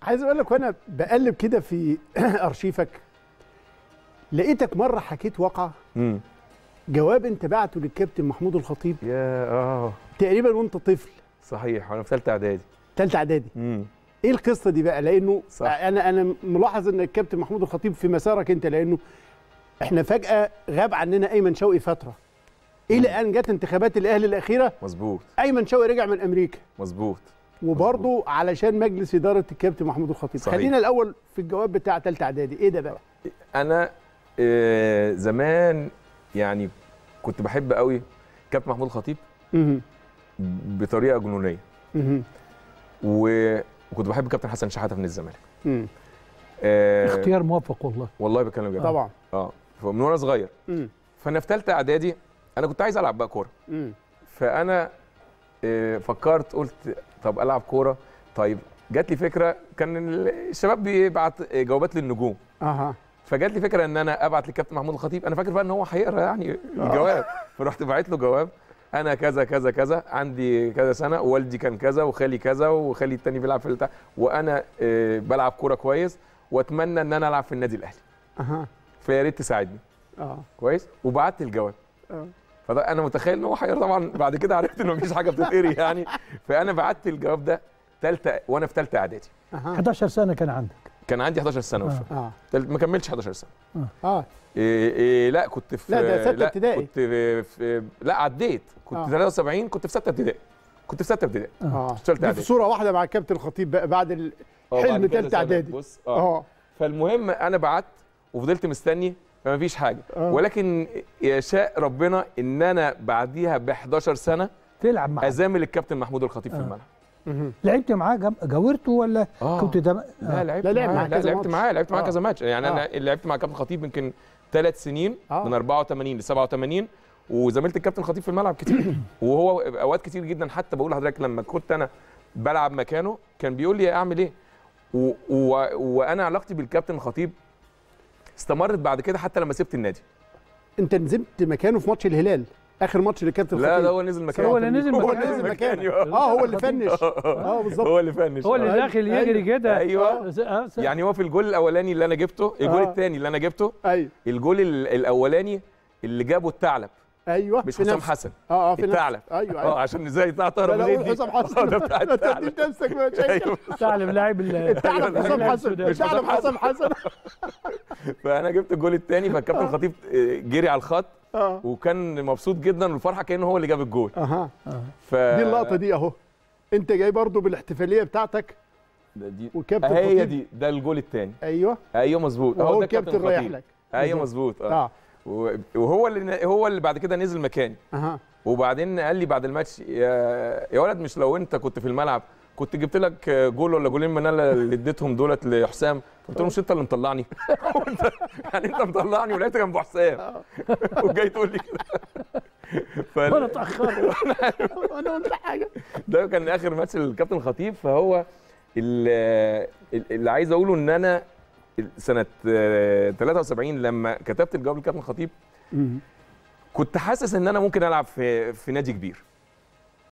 عايز اقول لك وانا بقلب كده في ارشيفك لقيتك مره حكيت واقعه امم جواب انت بعته للكابتن محمود الخطيب يا اه تقريبا وانت طفل صحيح وانا في ثالثه اعدادي ثالثه اعدادي امم ايه القصه دي بقى لانه صح. انا انا ملاحظ ان الكابتن محمود الخطيب في مسارك انت لانه احنا فجاه غاب عننا ايمن شوقي فتره الى ان جت انتخابات الاهلي الاخيره مظبوط ايمن شوقي رجع من امريكا مظبوط وبرضه علشان مجلس اداره الكابتن محمود الخطيب صحيح. خلينا الاول في الجواب بتاع ثالثه اعدادي ايه ده بقى انا آه، زمان يعني كنت بحب قوي كابتن محمود الخطيب مهم. بطريقه جنونيه مهم. و- وكنت بحب كابتن حسن شحاته من الزمالك مم. آه، اختيار موفق والله والله بكلم بجد طبعا اه فمن وانا صغير مم. فانا في ثالثه اعدادي انا كنت عايز العب بقى كوره مم. فانا آه، فكرت قلت طب العب كوره طيب جات لي فكره كان الشباب بيبعت جوابات للنجوم اها فجات لي فكره ان انا ابعت للكابتن محمود الخطيب انا فاكر بقى ان هو هيقرا يعني الجواب فرحت باعت له جواب انا كذا كذا كذا عندي كذا سنه والدي كان كذا وخالي كذا وخالي التاني بيلعب في البتاع وانا آه، بلعب كوره كويس واتمنى ان انا العب في النادي الاهلي اها فيا ريت تساعدني اه كويس وبعت الجواب آه. فده انا متخيل ان هو هيقرا طبعا بعد كده عرفت ان مفيش حاجه بتتقري يعني فانا بعت الجواب ده ثالثه وانا في ثالثه اعدادي اها 11 سنه كان عندك كان عندي 11 سنه آه. وف- اه تل- ما كملتش 11 سنه اه إيه إيه لا كنت في لا، ده ستة لا ابتدائي. كنت في, في لا عديت كنت آه. 73 كنت في سته ابتدائي كنت في سته ابتدائي اه اشتغلت دي في اعدادي صوره واحده مع الكابتن الخطيب بقى بعد ال... آه، حلم بعد كده تالتة سنة. إعدادي. بص اه اه فالمهم انا بعت وفضلت مستني فما فيش حاجه آه. ولكن يشاء ربنا ان انا بعديها ب 11 سنه تلعب معاه ازامل الكابتن محمود الخطيب في آه. الملعب مهم. لعبت معاه جم- جاورته ولا آه. كنت دم... لا لعبت لا، لعب معاه معاه لا كذا لعبت ماتش. معاه لعبت معاه آه. كذا ماتش يعني انا لعبت مع كابتن خطيب يمكن ثلاث سنين آه. من 84 ل 87 وزميلت الكابتن خطيب في الملعب كتير وهو اوقات كتير جدا حتى بقول لحضرتك لما كنت انا بلعب مكانه كان بيقول لي اعمل ايه و... و... وانا علاقتي بالكابتن خطيب استمرت بعد كده حتى لما سبت النادي انت نزلت مكانه في ماتش الهلال اخر ماتش للكابتن لا الخطيب ده هو نزل مكانه هو اللي نزل هو مكانه. اللي نزل مكانه مكانه. اه هو اللي فنش اه بالظبط هو اللي فنش هو اللي آه. داخل يجري كده ايوه آه، س- يعني هو في الجول الاولاني اللي انا جبته الجول آه. الثاني اللي انا جبته ايوه الجول ال- الاولاني اللي جابه الثعلب ايوه مش في حسام نفس- حسن اه اه في نفس- الثعلب ايوه اه ايوه عشان ازاي بتاع لا طاهر لا أبو قول زيد دي. حسام حسن آه، ده بتاع انت الثعلب اديت نفسك مشاكل ايوه ثعلب لاعب ال- الثعلب حسام حسن السودان. الثعلب حسام حسن فانا جبت الجول الثاني فالكابتن الخطيب آه، جري على الخط اه وكان مبسوط جدا والفرحه كانه هو اللي جاب الجول اها ف دي اللقطه دي اهو انت جاي برضو بالاحتفاليه بتاعتك ده- دي والكابتن هي الخطيب. ده ده الجول الثاني ايوه ايوه مظبوط وهو ده الكابتن رايح الخطيب. لك ايوه بالظبط. مظبوط اه اه و- وهو اللي هو اللي بعد كده نزل مكاني اها وبعدين قال لي بعد الماتش يا يا ولد مش لو انت كنت في الملعب كنت جبت لك جول ولا جولين من انا اللي اديتهم دولت لحسام قلت له مش انت اللي مطلعني وانت يعني انت مطلعني ولقيت جنب حسام وجاي تقول لي كده فال- وانا اتاخرت انا قلت حاجه ده كان اخر ماتش للكابتن الخطيب فهو ال- اللي عايز اقوله ان انا سنه آه، 73 لما كتبت الجواب للكابتن الخطيب مم. كنت حاسس ان انا ممكن العب في في نادي كبير